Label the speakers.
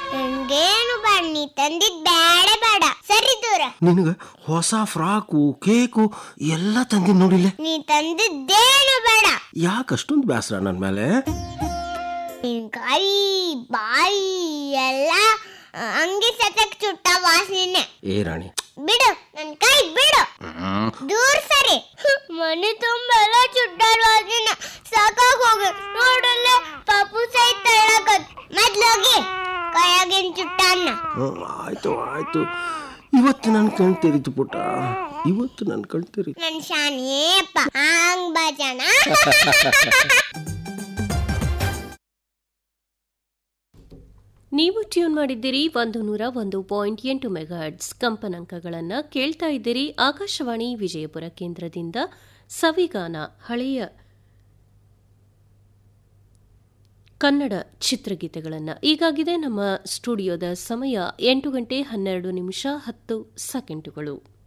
Speaker 1: ನನ್ಗೇನು ಬೇಡ ನೀ ತಂದಿದ್ ಬೇಡ ಬೇಡ ಸರಿ ದೂರ
Speaker 2: ನಿನಗ ಹೊಸ ಫ್ರಾಕು ಕೇಕು ಎಲ್ಲ ತಂದಿದ್ ನೋಡಿಲ್ಲ
Speaker 1: ನೀ ತಂದಿದ್ದೇನು ಬೇಡ
Speaker 2: ಯಾಕೆ ಅಷ್ಟೊಂದು ಬೇಸರ ನನ್ನ ಮೇಲೆ
Speaker 1: ನಿನ್ ಕೈ ಬಾಯಿ ಎಲ್ಲ ಆ, ಹಂಗೆ ಸತಕ್ ಚುಟ್ಟ ವಾಸನೆ
Speaker 2: ಏ ರಾಣಿ
Speaker 1: ಬಿಡು ನನ್ ಕೈ ಬಿಡು ದೂರ ಸರಿ ಮನೆ ತುಂಬ ಎಲ್ಲ ಚುಟ್ಟಾಡ ವಾಸನೆ ಸಾಕಾಗ್ ಹೋಗಿ ನೋಡಲ್ಲ ಪಾಪು ಸಹಿತ ತಳ್ಳಕತ್ ಮೊದ್ಲೋಗಿ ಕೈಯಾಗಿನ ಚುಟ್ಟನ್ನ
Speaker 2: ಹ್ಮ್, ಆಯ್ತು ಆಯ್ತು ಇವತ್ತು ನನ್ನ ಕಣ್ ತೆರೀತು ಪುಟ್ಟ ಇವತ್ತು ನನ್ನ ಕಣ್ ತೆರೀತು
Speaker 1: ನನ್ ಶಾನಿಯಪ್ಪ ಹಂಗ್ ಬಾಜನ
Speaker 3: ನೀವು ಟ್ಯೂನ್ ಮಾಡಿದ್ದೀರಿ ಒಂದು ನೂರ ಒಂದು ಪಾಯಿಂಟ್ ಎಂಟು ಮೆಗಾಹರ್ಟ್ಸ್ ಕಂಪನಾಂಕಗಳನ್ನು ಕೇಳ್ತಾ ಇದ್ದೀರಿ ಆಕಾಶವಾಣಿ ವಿಜಯಪುರ ಕೇಂದ್ರದಿಂದ ಸವಿಗಾನ ಹಳೆಯ ಕನ್ನಡ ಚಿತ್ರಗೀತೆಗಳನ್ನು ಈಗಾಗಿದೆ ನಮ್ಮ ಸ್ಟುಡಿಯೋದ ಸಮಯ ಎಂಟು ಗಂಟೆ ಹನ್ನೆರಡು ನಿಮಿಷ ಹತ್ತು ಸೆಕೆಂಡುಗಳು